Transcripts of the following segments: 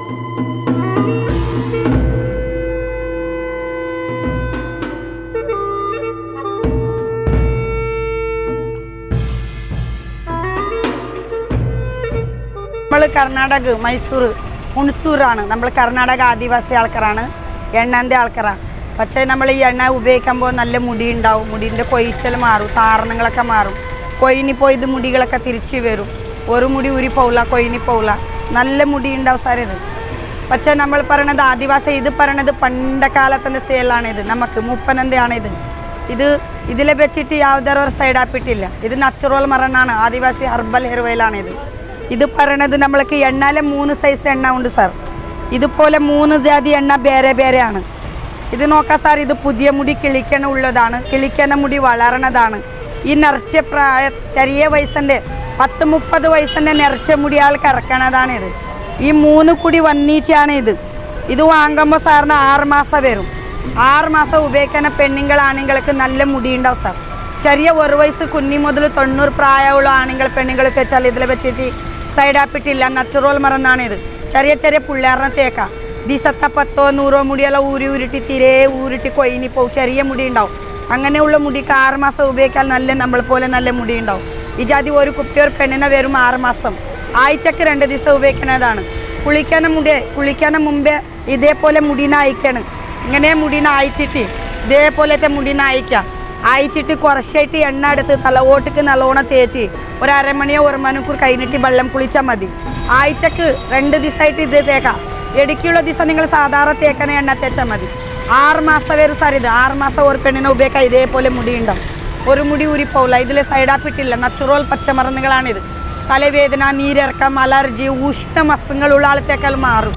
നമ്മൾ കർണാടക മൈസൂർ ഹുൺസൂറാണ് നമ്മൾ കർണാടക ആദിവാസി ആൾക്കാരാണ് എണ്ണൻ്റെ ആൾക്കാരാണ് പക്ഷേ നമ്മൾ ഈ എണ്ണ ഉപയോഗിക്കുമ്പോൾ നല്ല മുടി ഉണ്ടാവും മുടിൻ്റെ കൊയിച്ചൽ മാറും താരണങ്ങളൊക്കെ മാറും കൊയിനി പോയത് മുടികളൊക്കെ തിരിച്ചു വരും ഒരു മുടി ഊരി പോവില്ല കൊയിനി പോവില്ല നല്ല മുടി ഉണ്ടാവും സാർ ഇത് പക്ഷേ നമ്മൾ പറയണത് ആദിവാസി ഇത് പറയണത് പണ്ട കാലത്തിൻ്റെ സേലാണ് ഇത് നമുക്ക് മൂപ്പനന്തെയാണ് ഇത് ഇത് ഇതിലെ വെച്ചിട്ട് യാതൊരു ഒരു സൈഡ് ആപ്പിട്ടില്ല ഇത് നാച്ചുറൽ മറന്നാണ് ആദിവാസി ഹെർബൽ ഹെയർ ഓയിലാണ് ഇത് ഇത് പറയണത് നമ്മൾക്ക് എണ്ണയിലെ മൂന്ന് സൈസ് എണ്ണ ഉണ്ട് സാർ ഇതുപോലെ മൂന്ന് ജാതി എണ്ണ വേറെ വേറെയാണ് ഇത് നോക്കാം സാർ ഇത് പുതിയ മുടി കിളിക്കണ ഉള്ളതാണ് കിളിക്കണ മുടി വളരണതാണ് ഈ നിറച്ച പ്രായ ചെറിയ വയസ്സിൻ്റെ പത്ത് മുപ്പത് വയസ്സിൻ്റെ നിറച്ച മുടി ആൾക്ക് ഇറക്കണതാണ് ഇത് ഈ മൂന്ന് കുടി വന്നീച്ചാണ് ഇത് ഇത് വാങ്ങുമ്പോൾ സാറിന് ആറ് മാസം വരും ആറ് മാസം ഉപയോഗിക്കുന്ന പെണ്ണുങ്ങൾ ആണുങ്ങൾക്ക് നല്ല മുടി ഉണ്ടാവും സാർ ചെറിയ ഒരു വയസ്സ് കുഞ്ഞി മുതൽ തൊണ്ണൂറ് പ്രായമുള്ള ആണുങ്ങൾ പെണ്ണുങ്ങൾ തേച്ചാൽ ഇതിൽ വെച്ചിട്ട് സൈഡ് ആപ്പിട്ടില്ല നാച്ചുറൽ മറന്നാണ് ഇത് ചെറിയ ചെറിയ പിള്ളേറിനെ തേക്കാം ദിവസത്തെ പത്തോ നൂറോ മുടിയെല്ലാം ഊരി ഊരിട്ടി തീരെ ഊരിട്ടി കൊയിനി പോവും ചെറിയ മുടി ഉണ്ടാവും അങ്ങനെയുള്ള മുടിക്ക് ആറ് മാസം ഉപയോഗിക്കാൻ നല്ല നമ്മൾ പോലെ നല്ല മുടി ഉണ്ടാവും ഈ ജാതി ഒരു കുപ്പി ഒരു പെണ്ണിനെ വരും ആറ് മാസം ആഴ്ചക്ക് രണ്ട് ദിവസം ഉപയോഗിക്കുന്നതാണ് കുളിക്കാന മുടി കുളിക്കാന മുമ്പേ ഇതേപോലെ മുടീനെ അയക്കണം ഇങ്ങനെ മുടീനെ അയച്ചിട്ട് ഇതേപോലത്തെ മുടീനെ അയക്കാം അയച്ചിട്ട് കുറച്ചായിട്ട് എണ്ണ എടുത്ത് തലവോട്ടിക്ക് നല്ലോണം തേച്ച് ഒരു അരമണിയോ ഒരു മണിക്കൂർ കഴിഞ്ഞിട്ട് വെള്ളം കുളിച്ചാൽ മതി ആഴ്ചക്ക് രണ്ട് ദിവസമായിട്ട് ഇത് തേക്കാം ഇടയ്ക്കുള്ള ദിവസം നിങ്ങൾ സാധാരണ തേക്കണ എണ്ണ തേച്ചാൽ മതി ആറ് മാസം വരും സാർ ഇത് ആറ് മാസം ഒരു പെണ്ണിനെ ഉപയോഗിക്കാം ഇതേപോലെ മുടി ഉണ്ടാവും ഒരു മുടി ഊരിപ്പോവില്ല ഇതിൽ സൈഡാപ്പിട്ടില്ല നച്ചുറൽ പച്ചമരുന്നുകളാണിത് തലവേദന നീരിറക്കം അലർജി ഉഷ്ണ മസങ്ങളുള്ള ആളത്തേക്കാൾ മാറും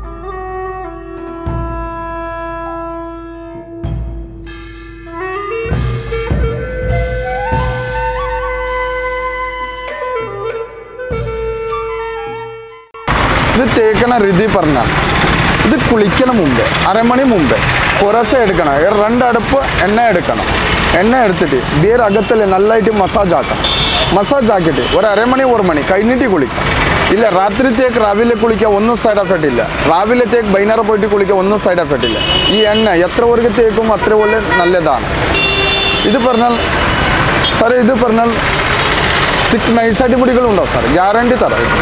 ഇത് തേക്കണ രീതി പറഞ്ഞാൽ ഇത് കുളിക്കണ മുമ്പ് അരമണി മുമ്പ് കുറസ എടുക്കണം ഒരു രണ്ട് അടുപ്പ് എണ്ണ എടുക്കണം എണ്ണ എടുത്തിട്ട് ബിയർ അകത്തിൽ നല്ലതായിട്ട് മസാജ് ആക്കണം മസാജ് ആക്കിയിട്ട് ഒരു അരമണി ഒരു മണി കഴിഞ്ഞിട്ട് കുളിക്കാം ഇല്ല രാത്രിത്തേക്ക് രാവിലെ കുളിക്കാൻ ഒന്നും സൈഡ് എഫക്റ്റ് ഇല്ല രാവിലത്തേക്ക് വൈകുന്നേരം പോയിട്ട് കുളിക്കാൻ ഒന്നും സൈഡ് എഫക്റ്റ് ഇല്ല ഈ എണ്ണ എത്ര പേർക്ക് തേക്കും അത്ര പോലെ നല്ലതാണ് ഇത് പറഞ്ഞാൽ സാറേ ഇത് പറഞ്ഞാൽ തിക്ക് നൈസായിട്ട് മുടികളുണ്ടോ സാർ ഗ്യാരണ്ടി തരാം ഇത്.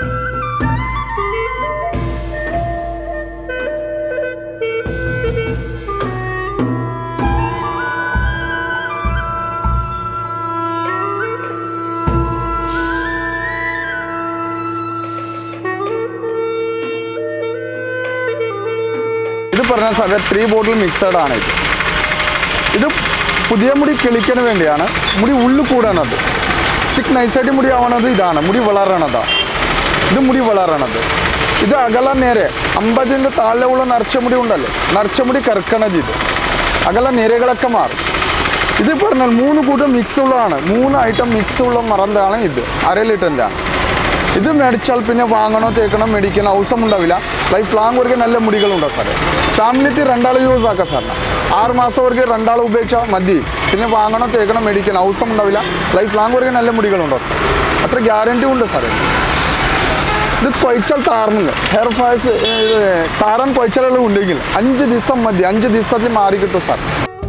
ഇത് പറഞ്ഞ സാറേ ത്രീ ബോട്ടിൽ മിക്സഡ് ആണ് ഇത് ഇത് പുതിയ മുടി കിളിക്കാൻ വേണ്ടിയാണ് മുടി ഉള്ളു കൂടാനത് തിക്ക് നൈസായിട്ട് മുടി ആവണത് ഇതാണ് മുടി വളരണതാ ഇത് മുടി വളരണത് ഇത് അകല നേരെ അമ്പതിൻ്റെ താഴെയുള്ള നരച്ച മുടി ഉണ്ടല്ലോ നരച്ച മുടി കറക്കണത് ഇത് അകല നിരകളൊക്കെ മാറും ഇത് പറഞ്ഞാൽ മൂന്ന് കൂട്ടം മിക്സ് ഉള്ളതാണ് മൂന്ന് ഐറ്റം മിക്സ് ഉള്ള മറന്താണ് ഇത് അര ലിറ്ററിൻ്റെ ആണ് ഇത് മേടിച്ചാൽ പിന്നെ വാങ്ങണോ തേക്കണോ മേടിക്കണോ അവസരം ഉണ്ടാവില്ല ലൈഫ് ലാങ് വർക്ക് നല്ല മുടികളുണ്ടാവും സാറേ ഫാമിലിക്ക് രണ്ടാൾ യൂസ് ആക്കാം സാറിന് ആറ് മാസം വർക്ക് രണ്ടാൾ ഉപയോഗിച്ചാൽ മതി പിന്നെ വാങ്ങണോ തേക്കണോ മേടിക്കണോ അവസരം ഉണ്ടാവില്ല ലൈഫ് ലാങ് വർക്ക് നല്ല മുടികളുണ്ടാവും സാർ അത്ര ഗ്യാരണ്ടി ഉണ്ട് സാറേ ഇത് കൊയ്ച്ചാൽ താറുന്നുണ്ട് ഹെയർ ഫാൾസ് താറാൻ കൊയ്ച്ചാലെല്ലാം ഉണ്ടെങ്കിൽ അഞ്ച് ദിവസം മതി അഞ്ച് ദിവസത്തിൽ മാറി കിട്ടും സാർ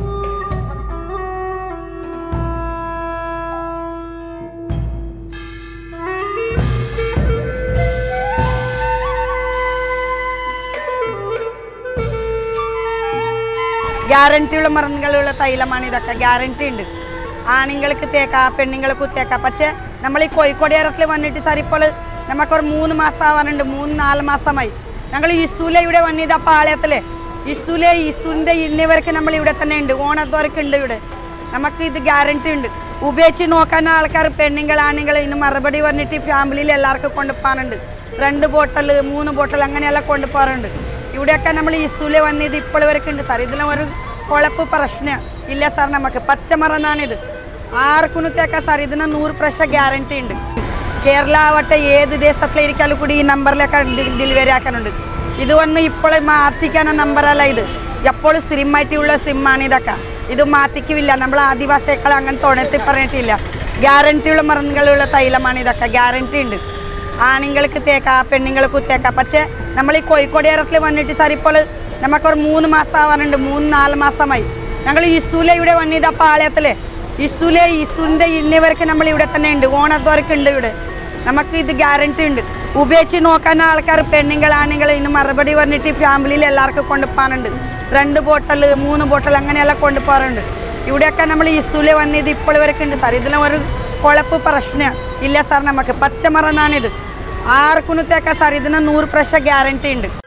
ഗ്യാരണ്ടിയുള്ള മരുന്നുകളുള്ള തൈലമാണ് ഇതൊക്കെ ഗ്യാരണ്ടി ഉണ്ട് ആണുങ്ങൾക്ക് തേക്കാം പെണ്ണുങ്ങൾക്ക് തേക്കാം പക്ഷേ നമ്മൾ ഈ കോഴിക്കോട് ഏറത്തിൽ വന്നിട്ട് സാർ ഇപ്പോൾ നമുക്കൊരു മൂന്ന് മാസം ആവാനുണ്ട് മൂന്ന് നാല് മാസമായി ഞങ്ങൾ ഇസുല ഇവിടെ വന്നിത് ആ പാളയത്തിലെ ഇസുലെ ഇസുവിൻ്റെ ഇന്നവർക്ക് നമ്മൾ ഇവിടെ തന്നെ ഉണ്ട് ഓണത്തോർക്ക് ഉണ്ട് ഇവിടെ നമുക്ക് ഇത് ഗ്യാരണ്ടി ഉണ്ട് ഉപയോഗിച്ച് നോക്കാൻ ആൾക്കാർ പെണ്ണുങ്ങൾ ആണുങ്ങൾ ഇന്ന് മറുപടി പറഞ്ഞിട്ട് ഫാമിലിയിൽ എല്ലാവർക്കും കൊണ്ടുപോകാനുണ്ട് രണ്ട് ബോട്ടൽ മൂന്ന് ബോട്ടൽ അങ്ങനെയെല്ലാം കൊണ്ടുപോകാറുണ്ട് ഇവിടെയൊക്കെ നമ്മൾ ഇസുലെ വന്നിത് ഇപ്പോൾ വരെയൊക്കെ ഉണ്ട് സാർ ഇതിലും ഒരു കുഴപ്പ് പ്രശ്നം ഇല്ല സാർ നമുക്ക് പച്ചമറന്നാണിത് ആർക്കും തേക്കാം സാർ ഇതിന് നൂറ് പ്രശ്നം ഗ്യാരണ്ടി ഉണ്ട് കേരള ആവട്ടെ ഏത് ദേശത്തിലിരിക്കാലും കൂടി ഈ നമ്പറിലൊക്കെ ഡെലിവറി ആക്കാനുണ്ട് ഇത് വന്ന് ഇപ്പോൾ മാറ്റിക്കാന നമ്പറല്ല ഇത് എപ്പോഴും സ്ഥിരമായിട്ടുള്ള സിമ്മാണ് ഇതൊക്കെ ഇത് മാറ്റിക്കില്ല നമ്മൾ ആദിവാസികൾ അങ്ങനെ തുണത്തി പറഞ്ഞിട്ടില്ല ഗ്യാരണ്ടിയുള്ള മരുന്നുകളുള്ള തൈലമാണ് ഇതൊക്കെ ഗ്യാരണ്ടി ഉണ്ട് ആണുങ്ങൾക്ക് തേക്കാം പെണ്ണുങ്ങൾക്ക് തേക്കാം പക്ഷേ നമ്മൾ ഈ കോഴിക്കോട് ഏരത്തിൽ വന്നിട്ട് സാർ ഇപ്പോൾ നമുക്കൊരു മൂന്ന് മാസം ആവാറുണ്ട് മൂന്ന് നാല് മാസമായി ഞങ്ങൾ ഇസുല ഇവിടെ വന്നിത് ആ പാളയത്തിലെ ഇസുല ഇസുവിൻ്റെ ഇന്നവർക്ക് നമ്മൾ ഇവിടെ തന്നെ ഉണ്ട് ഓണത്തോർക്ക് ഉണ്ട് ഇവിടെ നമുക്ക് ഇത് ഗ്യാരണ്ടി ഉണ്ട് ഉപയോഗിച്ച് നോക്കാൻ ആൾക്കാർ പെണ്ണുങ്ങൾ ആണുങ്ങൾ ഇന്ന് മറുപടി പറഞ്ഞിട്ട് ഫാമിലിയിൽ എല്ലാവർക്കും കൊണ്ടുപോകാനുണ്ട് രണ്ട് ബോട്ടൽ മൂന്ന് ബോട്ടൽ അങ്ങനെയെല്ലാം കൊണ്ടുപോകാറുണ്ട് ഇവിടെയൊക്കെ നമ്മൾ ഇസുല വന്നിത് ഇപ്പോൾ വരെയൊക്കെ ഉണ്ട് സാർ ഇതിലും ഒരു കുഴപ്പ് പ്രശ്നം ഇല്ല സാർ നമുക്ക് പച്ചമറന്നാണിത് ആർക്കും തേക്കാം സാർ ഇതിന് നൂറ് പ്രശ്നം ഗ്യാരണ്ടി ഉണ്ട്